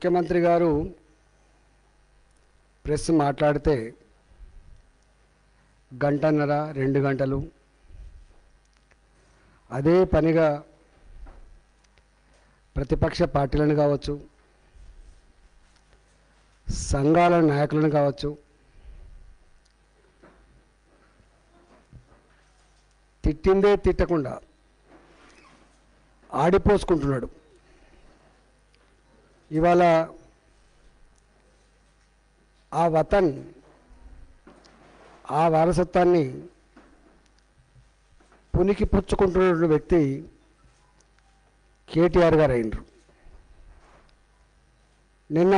ముఖ్యమంత్రి గారు ప్రెస్ మాట్లాడితే గంటన్నర రెండు గంటలు అదే పనిగా ప్రతిపక్ష పార్టీలను కావచ్చు సంఘాల నాయకులను కావచ్చు తిట్టిందే తిట్టకుండా ఆడిపోసుకుంటున్నాడు ఇవాళ ఆ వతన్ ఆ వారసత్వాన్ని పునికి పుచ్చుకుంటున్న వ్యక్తి కేటీఆర్ గారు అయినరు నిన్న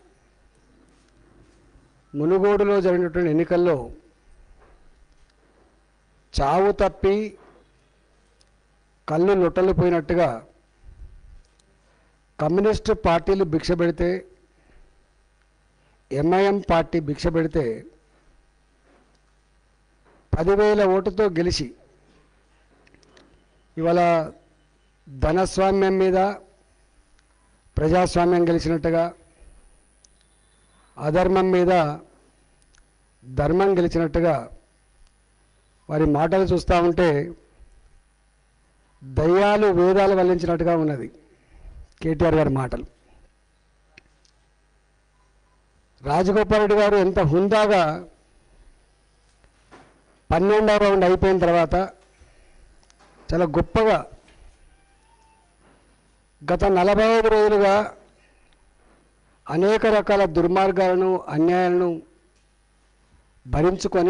మునుగోడులో జరిగినటువంటి ఎన్నికల్లో చావు తప్పి కళ్ళు లొట్టలిపోయినట్టుగా కమ్యూనిస్టు పార్టీలు భిక్ష పెడితే ఎంఐఎం పార్టీ భిక్ష పెడితే పదివేల ఓటుతో గెలిచి ఇవాళ ధనస్వామ్యం మీద ప్రజాస్వామ్యం గెలిచినట్టుగా అధర్మం మీద ధర్మం గెలిచినట్టుగా వారి మాటలు చూస్తూ ఉంటే దయ్యాలు వేదాలు వల్లించినట్టుగా ఉన్నది కేటీఆర్ గారి మాటలు రాజగోపాల్ రెడ్డి గారు ఎంత హుందాగా పన్నెండవ రౌండ్ అయిపోయిన తర్వాత చాలా గొప్పగా గత నలభై ఐదు రోజులుగా అనేక రకాల దుర్మార్గాలను అన్యాయాలను భరించుకొని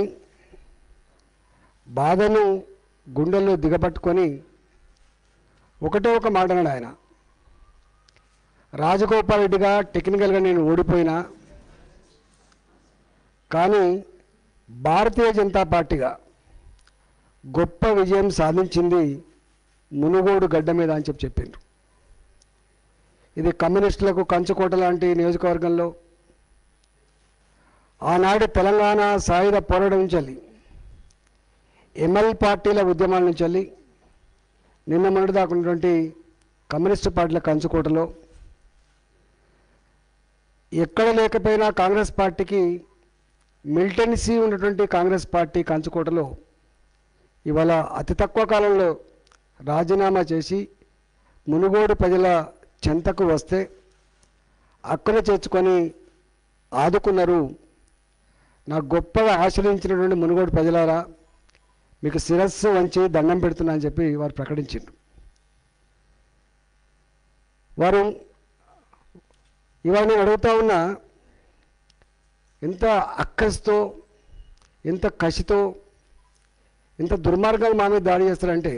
బాధను గుండెల్లో దిగబట్టుకొని ఒకటే ఒక మాట అన్నాడు ఆయన రాజగోపాల్ రెడ్డిగా టెక్నికల్గా నేను ఓడిపోయినా కానీ భారతీయ జనతా పార్టీగా గొప్ప విజయం సాధించింది మునుగోడు గడ్డ మీద అని చెప్పి చెప్పిండ్రు ఇది కమ్యూనిస్టులకు కంచుకోట లాంటి నియోజకవర్గంలో ఆనాడు తెలంగాణ సాయుధ పోరాటం నుంచి వెళ్ళి ఎంఎల్ పార్టీల ఉద్యమాల నుంచి వెళ్ళి నిన్న మొన్నటి దాకా ఉన్నటువంటి కమ్యూనిస్టు పార్టీల కంచుకోటలో ఎక్కడ లేకపోయినా కాంగ్రెస్ పార్టీకి మిలిటెన్సీ ఉన్నటువంటి కాంగ్రెస్ పార్టీ కంచుకోటలో ఇవాళ అతి తక్కువ కాలంలో రాజీనామా చేసి మునుగోడు ప్రజల చెంతకు వస్తే అక్కన చేర్చుకొని ఆదుకున్నారు నాకు గొప్పగా ఆశ్రయించినటువంటి మునుగోడు ప్రజలారా మీకు శిరస్సు వంచి దండం పెడుతున్నా అని చెప్పి వారు ప్రకటించారు వారు ఇవాళ నేను అడుగుతా ఉన్నా ఎంత అక్కస్తో ఎంత కసితో ఎంత దుర్మార్గాలు మా మీద దాడి చేస్తారంటే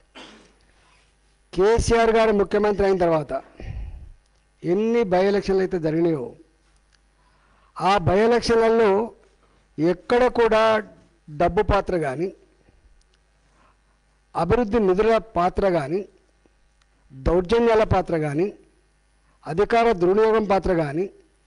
కేసీఆర్ గారు ముఖ్యమంత్రి అయిన తర్వాత ఎన్ని బై ఎలక్షన్లు అయితే జరిగినాయో ఆ బై ఎలక్షన్లలో ఎక్కడ కూడా డబ్బు పాత్ర కానీ అభివృద్ధి నిధుల పాత్ర కానీ దౌర్జన్యాల పాత్ర కానీ అధికార దుర్వినియోగం పాత్ర కానీ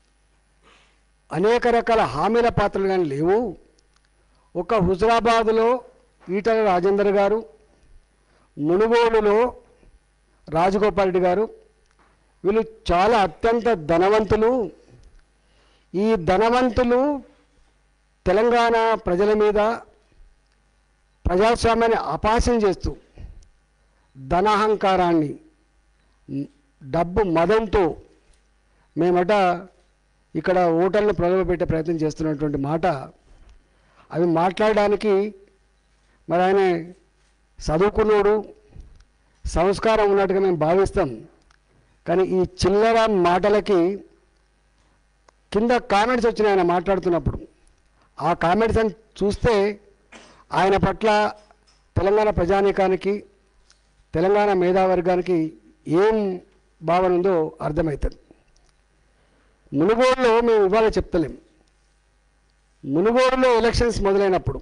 అనేక రకాల హామీల పాత్రలు కానీ లేవు ఒక హుజరాబాదులో ఈటల రాజేందర్ గారు మునుగోడులో రాజగోపాల్ రెడ్డి గారు వీళ్ళు చాలా అత్యంత ధనవంతులు ఈ ధనవంతులు తెలంగాణ ప్రజల మీద ప్రజాస్వామ్యాన్ని అపాసం చేస్తూ ధనాహంకారాన్ని మ్, డబ్బు మదంతో మేమట ఇక్కడ ఓటర్లను ప్రలోభపెట్టే ప్రయత్నం చేస్తున్నటువంటి మాట అవి మాట్లాడడానికి మరి ఆయన చదువుకున్నోడు సంస్కారం ఉన్నట్టుగా మేము భావిస్తాం కానీ ఈ చిల్లర మాటలకి కింద కామెంట్స్ వచ్చినాయి ఆయన మాట్లాడుతున్నప్పుడు ఆ కామెంట్స్ అని చూస్తే ఆయన పట్ల తెలంగాణ ప్రజానీకానికి తెలంగాణ మేధావర్గానికి ఏం భావన ఉందో అర్థమవుతుంది మునుగోడులో మేము ఇవాళ చెప్తలేం మునుగోడులో ఎలక్షన్స్ మొదలైనప్పుడు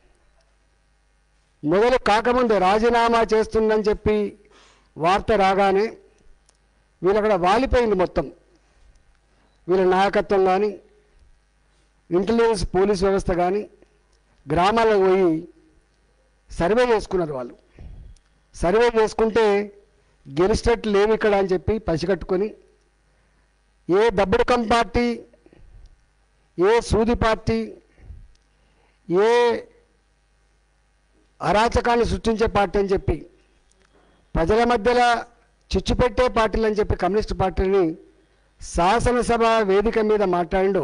మొదలు కాకముందే రాజీనామా చేస్తుందని చెప్పి వార్త రాగానే వీళ్ళక్కడ వాలిపోయింది మొత్తం వీళ్ళ నాయకత్వం కానీ ఇంటెలిజెన్స్ పోలీస్ వ్యవస్థ కానీ గ్రామాలకు పోయి సర్వే చేసుకున్నారు వాళ్ళు సర్వే చేసుకుంటే గెలిచేటట్టు లేవు ఇక్కడ అని చెప్పి పసిగట్టుకొని ఏ దబ్బుడుకం పార్టీ ఏ సూది పార్టీ ఏ అరాచకాన్ని సృష్టించే పార్టీ అని చెప్పి ప్రజల మధ్యలో చిచ్చు పెట్టే పార్టీలు అని చెప్పి కమ్యూనిస్ట్ పార్టీని శాసనసభ వేదిక మీద మాట్లాడిండు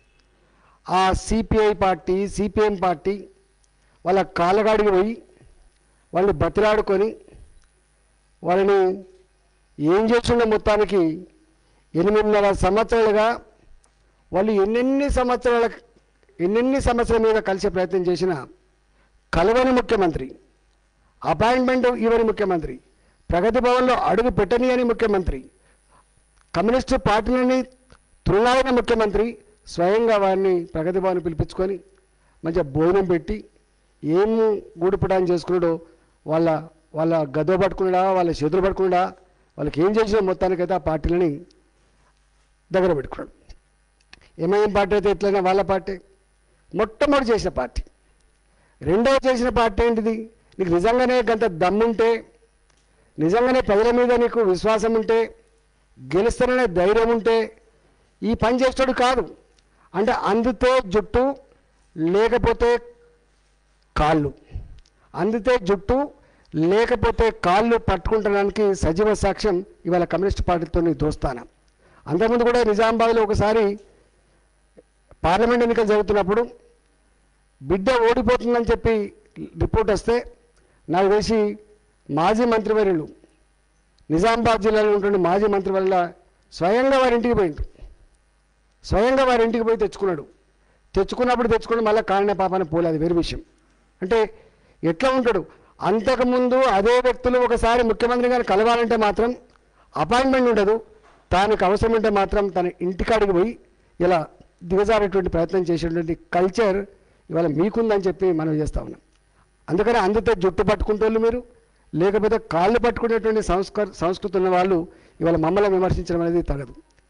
ఆ సిపిఐ పార్టీ సిపిఎం పార్టీ వాళ్ళ కాళ్ళగాడికి పోయి వాళ్ళు బతిలాడుకొని వాళ్ళని ఏం చేస్తుండే మొత్తానికి ఎనిమిదిన్నర సంవత్సరాలుగా వాళ్ళు ఎన్నెన్ని సంవత్సరాల ఎన్నెన్ని సమస్యల మీద కలిసే ప్రయత్నం చేసినా కలవని ముఖ్యమంత్రి అపాయింట్మెంట్ ఇవ్వని ముఖ్యమంత్రి ప్రగతి భవన్లో అడుగు పెట్టని ముఖ్యమంత్రి కమ్యూనిస్టు పార్టీలని తృణాలైన ముఖ్యమంత్రి స్వయంగా వారిని ప్రగతి భవన్ పిలిపించుకొని మంచిగా భోజనం పెట్టి ఏం గూడుపుటాన్ని చేసుకున్నాడో వాళ్ళ వాళ్ళ గదో పట్టుకున్నాడా వాళ్ళ చేతులు పట్టుకున్నాడా వాళ్ళకి ఏం చేసిన మొత్తానికైతే ఆ పార్టీలని దగ్గర పెట్టుకున్నాడు ఎంఐఎం పార్టీ అయితే ఎట్లయినా వాళ్ళ పార్టీ మొట్టమొదటి చేసిన పార్టీ రెండవ చేసిన పార్టీ ఏంటిది నీకు నిజంగానే గంత దమ్ముంటే నిజంగానే ప్రజల మీద నీకు విశ్వాసం ఉంటే గెలుస్తాననే ధైర్యం ఉంటే ఈ పని చేస్తాడు కాదు అంటే అందితే జుట్టు లేకపోతే కాళ్ళు అందితే జుట్టు లేకపోతే కాళ్ళు పట్టుకుంటడానికి సజీవ సాక్ష్యం ఇవాళ కమ్యూనిస్ట్ పార్టీతో దోస్తాన అంతకుముందు కూడా నిజామాబాద్లో ఒకసారి పార్లమెంట్ ఎన్నికలు జరుగుతున్నప్పుడు బిడ్డ ఓడిపోతుందని చెప్పి రిపోర్ట్ వస్తే నాకు తెలిసి మాజీ మంత్రివర్యులు నిజామాబాద్ జిల్లాలో ఉంటుండే మాజీ మంత్రి వల్ల స్వయంగా వారి ఇంటికి పోయిండు స్వయంగా వారి ఇంటికి పోయి తెచ్చుకున్నాడు తెచ్చుకున్నప్పుడు తెచ్చుకుని మళ్ళీ కారణే పాపాన్ని పోలే అది వేరే విషయం అంటే ఎట్లా ఉంటాడు అంతకుముందు అదే వ్యక్తులు ఒకసారి ముఖ్యమంత్రి గారిని కలవాలంటే మాత్రం అపాయింట్మెంట్ ఉండదు దానికి అవసరం ఉంటే మాత్రం తన ఇంటికాడికి పోయి ఇలా దిగజారేటువంటి ప్రయత్నం చేసేటువంటి కల్చర్ ఇవాళ మీకుందని చెప్పి మనం చేస్తా ఉన్నాం అందుకని అందుతే జుట్టు పట్టుకుంటోళ్ళు మీరు లేకపోతే కాళ్ళు పట్టుకునేటువంటి సంస్కృ సంస్కృతి ఉన్న వాళ్ళు ఇవాళ మమ్మల్ని విమర్శించడం అనేది తగదు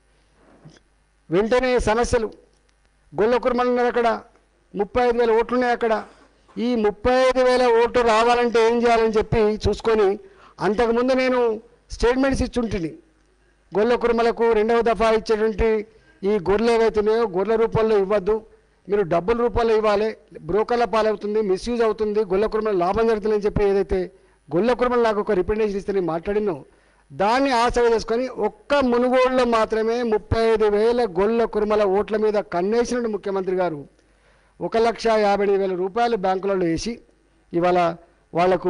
వెంటనే సమస్యలు గొల్ల కుర్మలు ఉన్నారు అక్కడ ముప్పై ఐదు వేల ఓట్లు ఉన్నాయి అక్కడ ఈ ముప్పై ఐదు వేల ఓట్లు రావాలంటే ఏం చేయాలని చెప్పి చూసుకొని అంతకుముందు నేను స్టేట్మెంట్స్ ఇచ్చుంటిని గొల్ల కుర్మలకు రెండవ దఫా ఇచ్చేటువంటి ఈ గొర్రెలు ఏవైతున్నాయో గొర్రెల రూపంలో ఇవ్వద్దు మీరు డబ్బుల రూపంలో ఇవ్వాలి బ్రోకర్ల పాలవుతుంది మిస్యూజ్ అవుతుంది గొల్ల కుర్మల లాభం జరుగుతుందని చెప్పి ఏదైతే గొల్ల కుర్మలు నాకు ఒక రిప్రజెంటేషన్ ఇస్తే నేను మాట్లాడినో దాన్ని ఆసరా చేసుకొని ఒక్క మునుగోడులో మాత్రమే ముప్పై ఐదు వేల గొల్ల కుర్మల ఓట్ల మీద కన్నేసినట్టు ముఖ్యమంత్రి గారు ఒక లక్ష యాభై ఎనిమిది వేల రూపాయలు బ్యాంకులలో వేసి ఇవాళ వాళ్లకు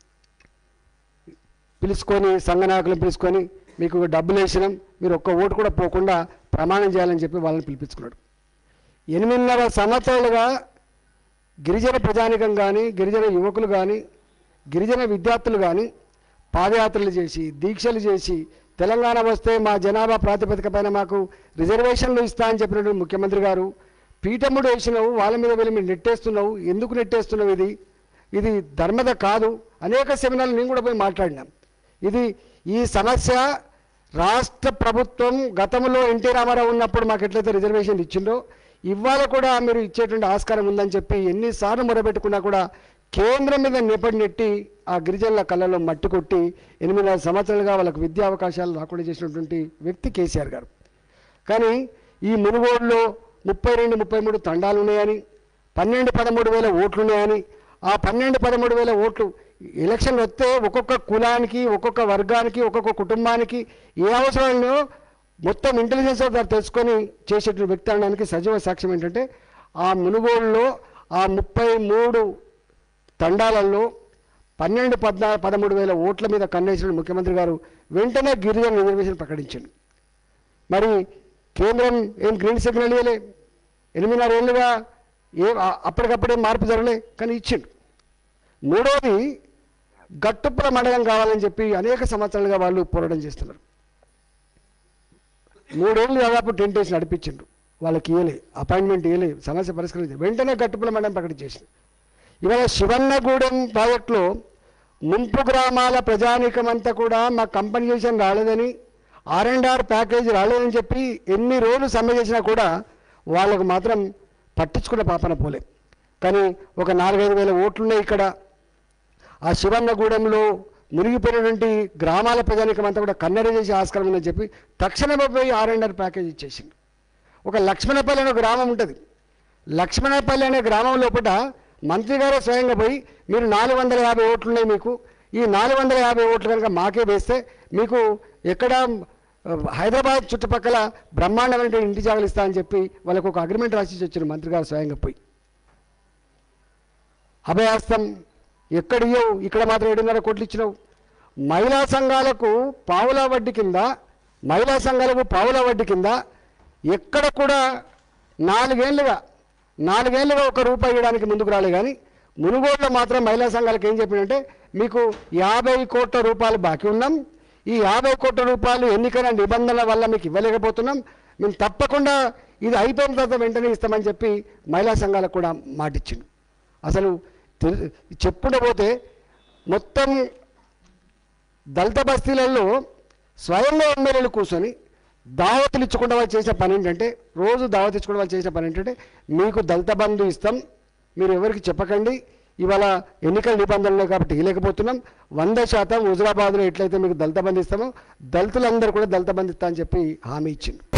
పిలుచుకొని సంఘ నాయకులను పిలుచుకొని మీకు డబ్బులు వేసినాం మీరు ఒక్క ఓటు కూడా పోకుండా ప్రమాణం చేయాలని చెప్పి వాళ్ళని పిలిపించుకున్నాడు ఎనిమిదిన్నర సంవత్సరాలుగా గిరిజన ప్రజానికం కానీ గిరిజన యువకులు కానీ గిరిజన విద్యార్థులు కానీ పాదయాత్రలు చేసి దీక్షలు చేసి తెలంగాణ వస్తే మా జనాభా ప్రాతిపదిక పైన మాకు రిజర్వేషన్లు ఇస్తా అని చెప్పినటువంటి ముఖ్యమంత్రి గారు పీఠముడు వేసినావు వాళ్ళ మీద వెళ్ళి మీరు నెట్టేస్తున్నావు ఎందుకు నెట్టేస్తున్నావు ఇది ఇది ధర్మద కాదు అనేక సెమినార్లు నేను కూడా పోయి మాట్లాడినాం ఇది ఈ సమస్య రాష్ట్ర ప్రభుత్వం గతంలో ఎన్టీ రామారావు ఉన్నప్పుడు మాకు ఎట్లయితే రిజర్వేషన్ ఇచ్చిందో ఇవాళ కూడా మీరు ఇచ్చేటువంటి ఆస్కారం ఉందని చెప్పి ఎన్నిసార్లు మొరబెట్టుకున్నా కూడా కేంద్రం మీద నిపడి నెట్టి ఆ గిరిజనుల కళ్ళలో మట్టి కొట్టి ఎనిమిదిన్నర సంవత్సరాలుగా వాళ్ళకు విద్యా అవకాశాలు రాకుండా చేసినటువంటి వ్యక్తి కేసీఆర్ గారు కానీ ఈ మునుగోడులో ముప్పై రెండు ముప్పై మూడు తండాలు ఉన్నాయని పన్నెండు పదమూడు వేల ఓట్లు ఉన్నాయని ఆ పన్నెండు పదమూడు వేల ఓట్లు ఎలక్షన్ వస్తే ఒక్కొక్క కులానికి ఒక్కొక్క వర్గానికి ఒక్కొక్క కుటుంబానికి ఏ అవసరాలను మొత్తం ఇంటెలిజెన్స్ ద్వారా తెలుసుకొని చేసేటువంటి వ్యక్తి అనడానికి సజీవ సాక్ష్యం ఏంటంటే ఆ మునుగోడులో ఆ ముప్పై మూడు తండాలలో పన్నెండు పద్నా పదమూడు వేల ఓట్ల మీద కన్నేసిన ముఖ్యమంత్రి గారు వెంటనే గిరిజన రిజర్వేషన్ ప్రకటించాడు మరి కేంద్రం ఏం గ్రీన్ సిగ్నల్ ఇవ్వలే ఎనిమిదిన్నర ఏళ్ళుగా ఏ ఆ- అప్పటికప్పుడే మార్పు జరగలే కానీ ఇచ్చిండు మూడోది గట్టుపుల మండలం కావాలని చెప్పి అనేక సంవత్సరాలుగా వాళ్ళు పోరాటం చేస్తున్నారు మూడేళ్ళు దాదాపు టెంట్ వేసి నడిపించిండు వాళ్ళకి ఇవ్వలే అపాయింట్మెంట్ ఇవ్వలే సమస్య పరిష్కరించారు వెంటనే గట్టుపుల మండలం ప్రకటించేసింది ఇవాళ శివన్నగూడెం ప్రాజెక్టులో ముంపు గ్రామాల ప్రజానీకమంతా కూడా మా కంపెనీషన్ రాలేదని ఆర్ అండ్ ఆర్ ప్యాకేజ్ రాలేదని చెప్పి ఎన్ని రోజులు సమ్మె చేసినా కూడా వాళ్ళకు మాత్రం పట్టించుకున్న పాపన పోలే కానీ ఒక నాలుగైదు వేల ఓట్లున్నాయి ఇక్కడ ఆ శివన్నగూడెంలో మునిగిపోయినటువంటి గ్రామాల ప్రజానికం అంతా కూడా కన్నెర చేసే ఆస్కారం ఉందని చెప్పి తక్షణమే పోయి ఆర్ అండ్ ఆర్ ప్యాకేజ్ ఇచ్చేసింది ఒక లక్ష్మణపల్లి అనే ఒక గ్రామం ఉంటుంది లక్ష్మణపల్లి అనే గ్రామం లోపల మంత్రి గారే స్వయంగా పోయి మీరు నాలుగు వందల యాభై ఓట్లు ఉన్నాయి మీకు ఈ నాలుగు వందల యాభై ఓట్లు కనుక మాకే వేస్తే మీకు ఎక్కడ ఆ, హైదరాబాద్ చుట్టుపక్కల బ్రహ్మాండమైన ఇంటి జాగలు ఇస్తా అని చెప్పి వాళ్ళకు ఒక అగ్రిమెంట్ రాసి ఇచ్చి వచ్చిన మంత్రి గారు స్వయంగా పోయి అభయాస్తం ఎక్కడియో ఇక్కడ మాత్రం ఏడున్నర కోట్లు ఇచ్చినావు మహిళా సంఘాలకు పావుల వడ్డీ కింద మహిళా సంఘాలకు పావుల వడ్డీ కింద ఎక్కడ కూడా నాలుగేళ్లుగా నాలుగేళ్లుగా ఒక రూపాయి ఇవ్వడానికి ముందుకు రాలే కానీ మునుగోడులో మాత్రం మహిళా సంఘాలకు ఏం చెప్పిందంటే మీకు యాభై కోట్ల రూపాయలు బాకీ ఉన్నాం ఈ యాభై కోట్ల రూపాయలు ఎన్నికల నిబంధనల వల్ల మీకు ఇవ్వలేకపోతున్నాం మేము తప్పకుండా ఇది అయిపోయిన తర్వాత వెంటనే ఇస్తామని చెప్పి మహిళా సంఘాలకు కూడా మాటిచ్చింది అసలు తెలు- చెప్పుకుంటూ పోతే మొత్తం దళిత బస్తీలలో స్వయంగా ఎమ్మెల్యేలు కూర్చొని దావతులు ఇచ్చుకుంటే వాళ్ళు చేసే పని ఏంటంటే రోజు దావత్ ఇచ్చుకుంటే వాళ్ళు చేసే పని ఏంటంటే మీకు దళిత బంధు ఇస్తాం మీరు ఎవరికి చెప్పకండి ఇవాళ ఎన్నికల నిబంధనలు కాబట్టి ఇవ్వలేకపోతున్నాం వంద శాతం హుజరాబాద్లో ఎట్లయితే మీకు దళిత బంధు ఇస్తామో దళితులందరూ కూడా దళిత బంధు ఇస్తా అని చెప్పి హామీ ఇచ్చింది